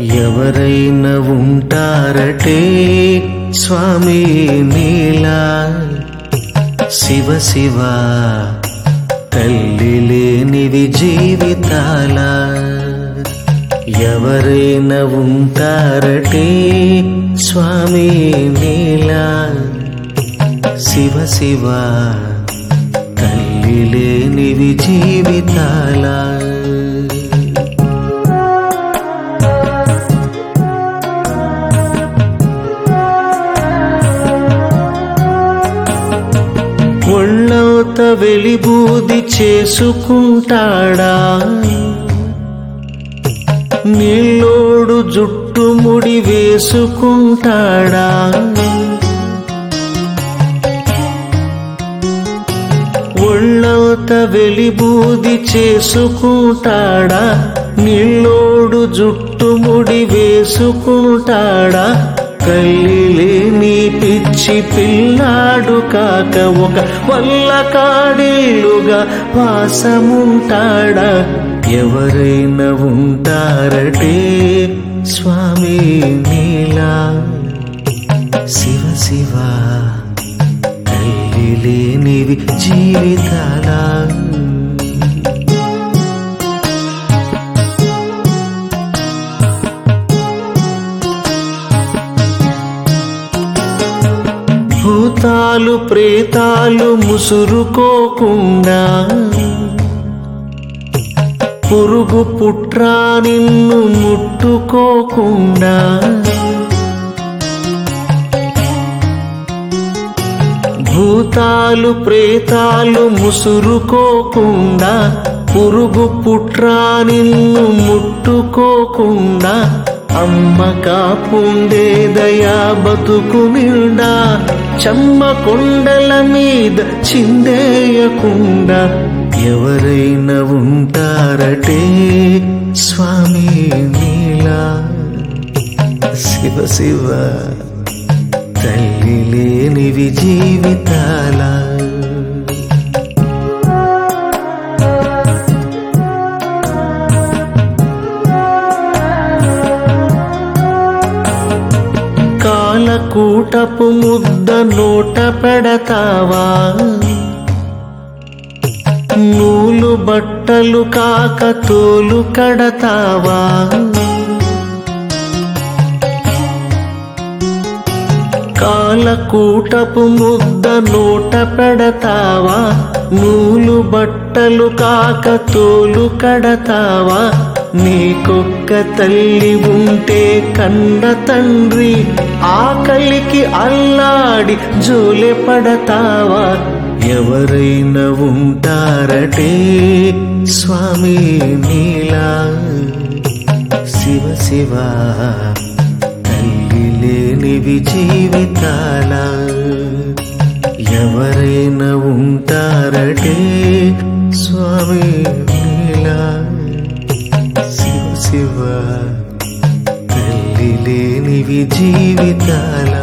ఎవరైనా ఉంటారటే స్వామి నీలా శివ శివ తల్లి లేనివి జీవితాల ఎవరైనా ఉంటారటే స్వామి నీలా శివ శివ తల్లి లేనివి జీవితాల ఒళ్ళవుత వెలిబూది చేసుకుంటాడా నీళ్ళోడు జుట్టు ముడి వేసుకుంటాడా ఒళ్ళవుత వెలిబూది చేసుకుంటాడా నీళ్ళోడు జుట్టు ముడి వేసుకుంటాడా కల్లిలే నీ పిచ్చి పిల్లాడు కాక ఒక వల్ల కాడేలుగా వాసముంటాడా ఎవరైనా ఉంటారటే స్వామి నీలా శివ శివ తల్లి లేనివి జీవితాల భూతాలు ప్రేతాలు ముసురుకోకుండా పురుగు పుట్రా నిన్ను ముట్టుకోకుండా భూతాలు ప్రేతాలు ముసురుకోకుండా పురుగు పుట్రా నిన్ను ముట్టుకోకుండా అమ్మ కాపుండే దయా బతుకు నిండా చెమ్మ కొండల మీద చిందేయకుండా ఎవరైనా ఉంటారటే స్వామి నీలా శివ శివ తల్లి లేనివి జీవితాల కాలకూటపు ముద్ద నోట పెడతావా నూలు బట్టలు కాక తోలు కడతావా కాలకూటపు ముద్ద నోట పెడతావా నూలు బట్టలు కాక తోలు కడతావా నీకొక్క తల్లి ఉంటే కన్న తండ్రి ఆకలికి అల్లాడి జోలె పడతావా ఎవరైనా ఉంటారటే స్వామి నీలా శివ శివ తల్లి లేనివి జీవితాల ఎవరైనా ఉంటారటే స్వామి నీలా శివ శివ తల్లి లేనివి జీవితాల